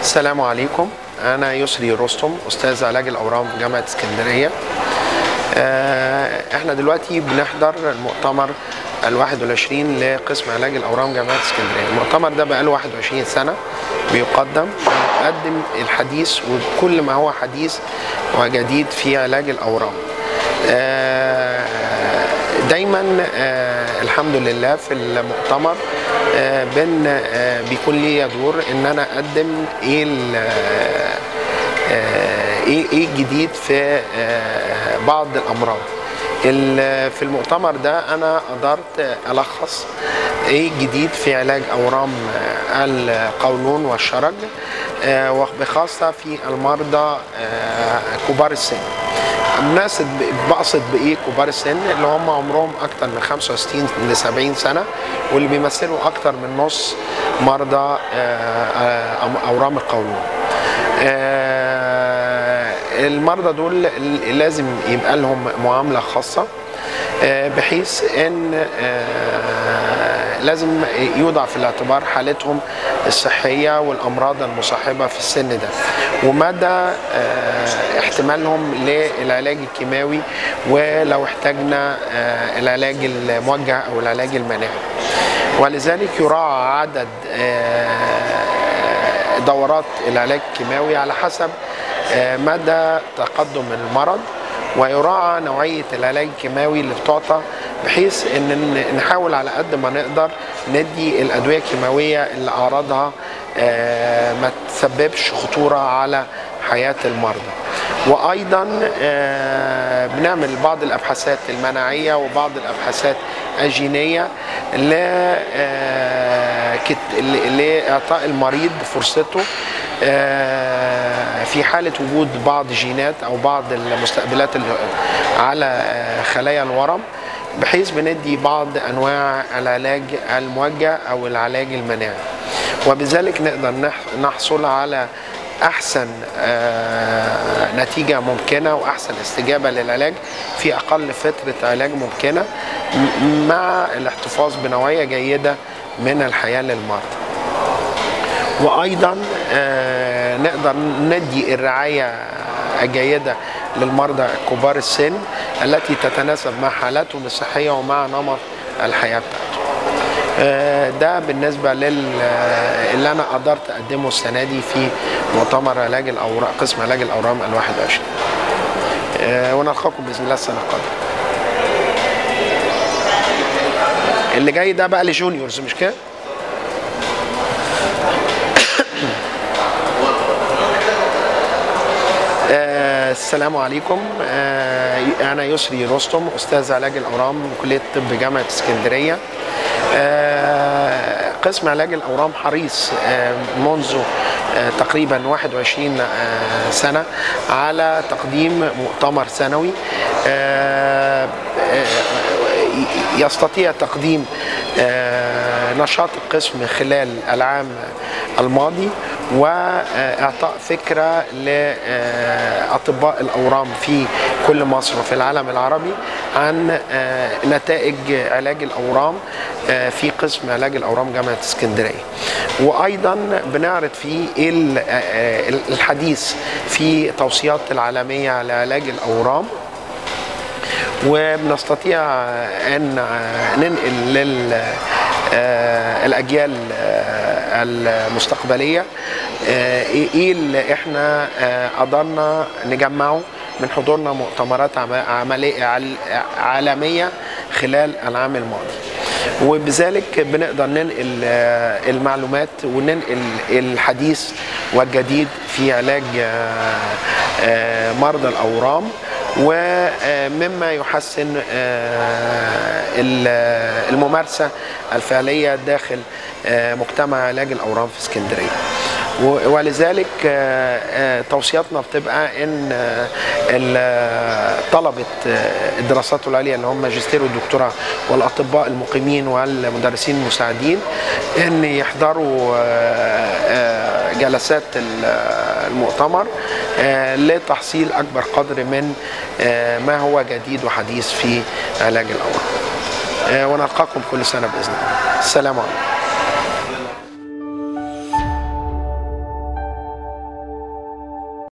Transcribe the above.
السلام عليكم أنا يسري رستم أستاذ علاج الأورام في جامعة اسكندرية آه، احنا دلوقتي بنحضر المؤتمر ال 21 لقسم علاج الأورام جامعة اسكندرية المؤتمر ده بقاله 21 سنة بيقدم بيقدم الحديث وكل ما هو حديث وجديد في علاج الأورام آه، دايما آه، الحمد لله في المؤتمر آه، بن آه، بيكون لي دور ان انا اقدم ايه ال- آه، ايه ايه الجديد في آه، بعض الامراض ال- في المؤتمر ده انا قدرت الخص ايه الجديد في علاج اورام آه، القولون والشرج آه، وبخاصه في المرضى آه، كبار السن الناس ب- بقصد بايه كبار السن اللي هم عمرهم اكتر من 65 ل 70 سنه واللي بيمثلوا اكتر من نص مرضى آه، آه، اورام القولون آه، المرضى دول ل- لازم يبقى لهم معامله خاصه آه، بحيث ان آه، لازم يوضع في الاعتبار حالتهم الصحيه والامراض المصاحبه في السن ده ومدى آه، احتمالهم للعلاج الكيماوي ولو احتاجنا آه، العلاج الموجه او العلاج المناعي ولذلك يراعى عدد آه، دورات العلاج الكيماوي على حسب آه، مدى تقدم المرض ويراعى نوعية العلاج الكيماوي اللي بتعطى بحيث ان ن- نحاول على قد ما نقدر ندي الأدوية الكيماوية اللي أعراضها آه، ما تسببش خطورة على حياة المرضى وأيضا آه، بنعمل بعض الأبحاثات المناعية وبعض الأبحاثات الجينية ل آه، كت- ل- لإعطاء المريض فرصته آه، في حالة وجود بعض جينات أو بعض المستقبلات اللي على آه، خلايا الورم بحيث بندي بعض أنواع العلاج الموجه أو العلاج المناعي وبذلك نقدر نح- نحصل على احسن آه، نتيجه ممكنه واحسن استجابه للعلاج في اقل فتره علاج ممكنه م- مع الاحتفاظ بنوعيه جيده من الحياه للمرضى وايضا آه، نقدر ندي الرعايه الجيده للمرضى كبار السن التي تتناسب مع حالاتهم الصحيه ومع نمط الحياه بتاعتهم آه، ده بالنسبه لل آه، اللي انا قدرت اقدمه السنه دي في مؤتمر علاج الاورام قسم علاج الاورام ال 21 آه، ونلقاكم باذن الله السنه القادمه اللي جاي ده بقى لجونيورز مش كده؟ آه، السلام عليكم آه، انا يسري رستم استاذ علاج الاورام من كليه الطب جامعه اسكندريه آه، قسم علاج الاورام حريص آه، منذ آه، تقريبا 21 آه، سنه على تقديم مؤتمر سنوي آه، آه، يستطيع تقديم آه، نشاط القسم خلال العام الماضي واعطاء فكره لاطباء الاورام في كل مصر وفي العالم العربي عن آه، نتائج علاج الاورام آه، في قسم علاج الاورام جامعه اسكندريه وايضا بنعرض فيه إيه ال- آه، الحديث في توصيات العالميه على علاج الاورام وبنستطيع ان ننقل لل آه، الاجيال آه، المستقبليه آه، ايه اللي احنا آه، قدرنا نجمعه من حضورنا مؤتمرات عم- عمليه عل- عالميه خلال العام الماضي وبذلك بنقدر ننقل آه، المعلومات وننقل الحديث والجديد في علاج آه، آه، مرضى الاورام ومما يحسن آه، ال- الممارسه الفعليه داخل آه، مجتمع علاج الاورام في اسكندريه و- ولذلك آه، آه، توصياتنا بتبقى ان آه، ال- طلبه آه، الدراسات العليا اللي هم ماجستير والدكتوراه والاطباء المقيمين والمدرسين المساعدين ان يحضروا آه، آه، جلسات ال- المؤتمر آه، لتحصيل اكبر قدر من آه، ما هو جديد وحديث في علاج الاورام آه، ونلقاكم كل سنه باذن الله السلام عليكم